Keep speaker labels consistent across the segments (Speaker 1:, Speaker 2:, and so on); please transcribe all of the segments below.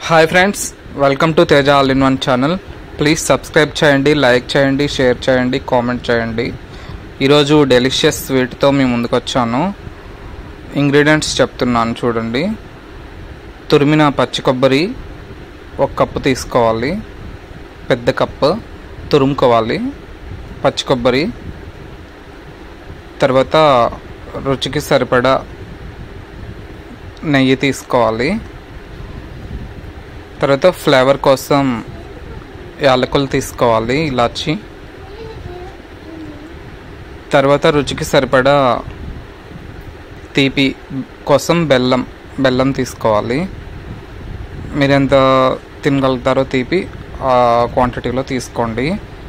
Speaker 1: hi friends welcome to Teja all in one channel please subscribe చేయండి like చేయండి share చేయండి comment చేయండి ఈరోజు డెలిషియస్ స్వీట్తో మీ ముందుకు వచ్చాను ఇంగ్రీడియంట్స్ చెప్తున్నాను చూడండి తురిమిన పచ్చి కొబ్బరి ఒక కప్పు తీసుకోవాలి పెద్ద కప్పు తురుముకోవాలి పచ్చి కొబ్బరి తర్వాత రుచికి సరిపడా నెయ్యి తీసుకోవాలి తర్వాత ఫ్లేవర్ కోసం యాలకులు తీసుకోవాలి ఇలాచి తర్వాత రుచికి సరిపడా తీపి కోసం బెల్లం బెల్లం తీసుకోవాలి మీరు ఎంత తినగలుగుతారో తీపి ఆ క్వాంటిటీలో తీసుకోండి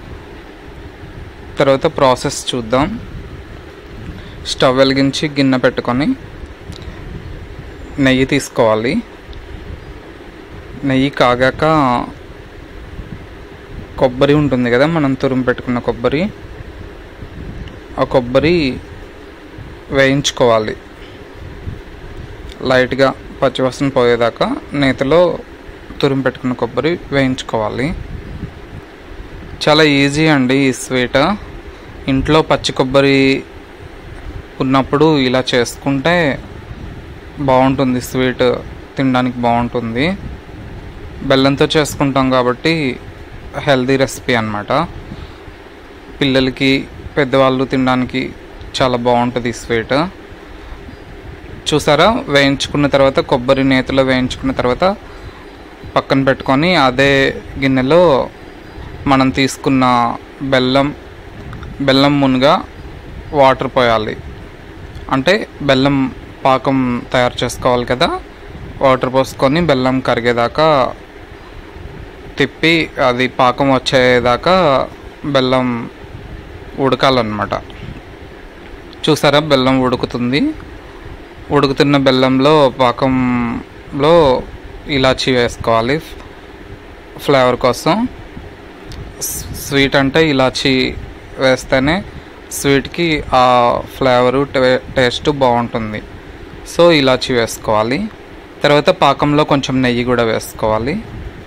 Speaker 1: తర్వాత ప్రాసెస్ చూద్దాం స్టవ్ వెలిగించి గిన్నె పెట్టుకొని నెయ్యి తీసుకోవాలి నెయ్యి కాగాక కొబ్బరి ఉంటుంది కదా మనం తురుము పెట్టుకున్న కొబ్బరి ఆ కొబ్బరి వేయించుకోవాలి లైట్గా పచ్చివాసన పోయేదాకా నేతిలో తురుము పెట్టుకున్న కొబ్బరి వేయించుకోవాలి చాలా ఈజీ అండి ఈ స్వీట్ ఇంట్లో పచ్చి కొబ్బరి ఉన్నప్పుడు ఇలా చేసుకుంటే బాగుంటుంది స్వీట్ తినడానికి బాగుంటుంది బెల్లంతో చేసుకుంటాం కాబట్టి హెల్దీ రెసిపీ అనమాట పిల్లలకి పెద్దవాళ్ళు తినడానికి చాలా బాగుంటుంది ఈ స్వీట్ చూసారా వేయించుకున్న తర్వాత కొబ్బరి నేతిలో వేయించుకున్న తర్వాత పక్కన పెట్టుకొని అదే గిన్నెలో మనం తీసుకున్న బెల్లం బెల్లం మునుగా వాటర్ పోయాలి అంటే బెల్లం పాకం తయారు చేసుకోవాలి కదా వాటర్ పోసుకొని బెల్లం కరిగేదాకా తిప్పి అది పాకం వచ్చేదాకా బెల్లం ఉడకాలన్నమాట చూసారా బెల్లం ఉడుకుతుంది ఉడుకుతున్న బెల్లంలో పాకంలో ఇలాచీ వేసుకోవాలి ఫ్లేవర్ కోసం స్వీట్ అంటే ఇలాచీ వేస్తేనే స్వీట్కి ఆ ఫ్లేవరు టేస్ట్ బాగుంటుంది సో ఇలాచి వేసుకోవాలి తర్వాత పాకంలో కొంచెం నెయ్యి కూడా వేసుకోవాలి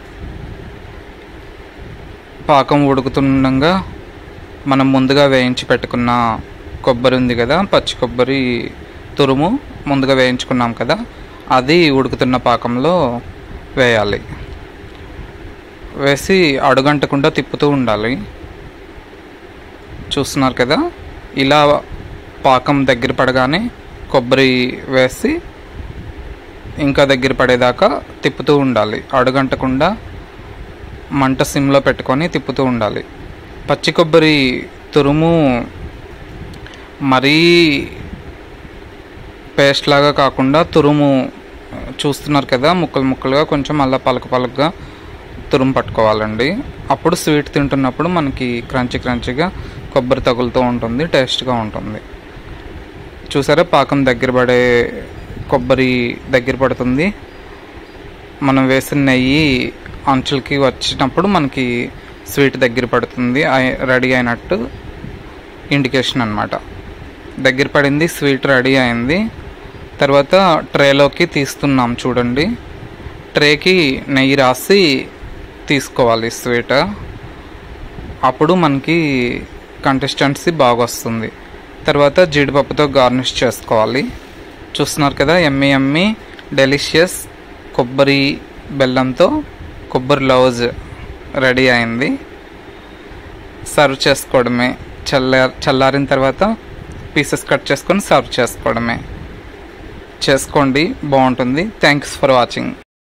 Speaker 1: పాకం ఉడుకుతుండగా మనం ముందుగా వేయించి పెట్టుకున్న కొబ్బరి ఉంది కదా పచ్చి కొబ్బరి తురుము ముందుగా వేయించుకున్నాం కదా అది ఉడుకుతున్న పాకంలో వేయాలి వేసి అడుగంటకుండా తిప్పుతూ ఉండాలి చూస్తున్నారు కదా ఇలా పాకం దగ్గర పడగానే కొబ్బరి వేసి ఇంకా దగ్గర పడేదాకా తిప్పుతూ ఉండాలి అడుగంటకుండా మంట సిమ్లో పెట్టుకొని తిప్పుతూ ఉండాలి పచ్చి కొబ్బరి తురుము మరీ పేస్ట్ లాగా కాకుండా తురుము చూస్తున్నారు కదా ముక్కలు ముక్కలుగా కొంచెం అలా పలక పలకగా తురుము పట్టుకోవాలండి అప్పుడు స్వీట్ తింటున్నప్పుడు మనకి క్రంచి క్రంచిగా కొబ్బరి తగులుతూ ఉంటుంది టేస్ట్గా ఉంటుంది చూసారా పాకం దగ్గర పడే కొబ్బరి దగ్గర పడుతుంది మనం వేసిన నెయ్యి అంచులకి వచ్చినప్పుడు మనకి స్వీట్ దగ్గర పడుతుంది రెడీ అయినట్టు ఇండికేషన్ అనమాట దగ్గర పడింది స్వీట్ రెడీ అయింది తర్వాత ట్రేలోకి తీస్తున్నాం చూడండి ట్రేకి నెయ్యి రాసి తీసుకోవాలి స్వీట్ అప్పుడు మనకి కంటెస్టెన్సీ బాగా వస్తుంది తర్వాత జీడిపప్పుతో గార్నిష్ చేసుకోవాలి చూస్తున్నారు కదా ఎమ్మి ఎమ్మి డెలిషియస్ కొబ్బరి బెల్లంతో కొబ్బరి లౌజ్ రెడీ అయింది సర్వ్ చేసుకోవడమే చల్ల చల్లారిన తర్వాత పీసెస్ కట్ చేసుకొని సర్వ్ చేసుకోవడమే చేసుకోండి బాగుంటుంది థ్యాంక్స్ ఫర్ వాచింగ్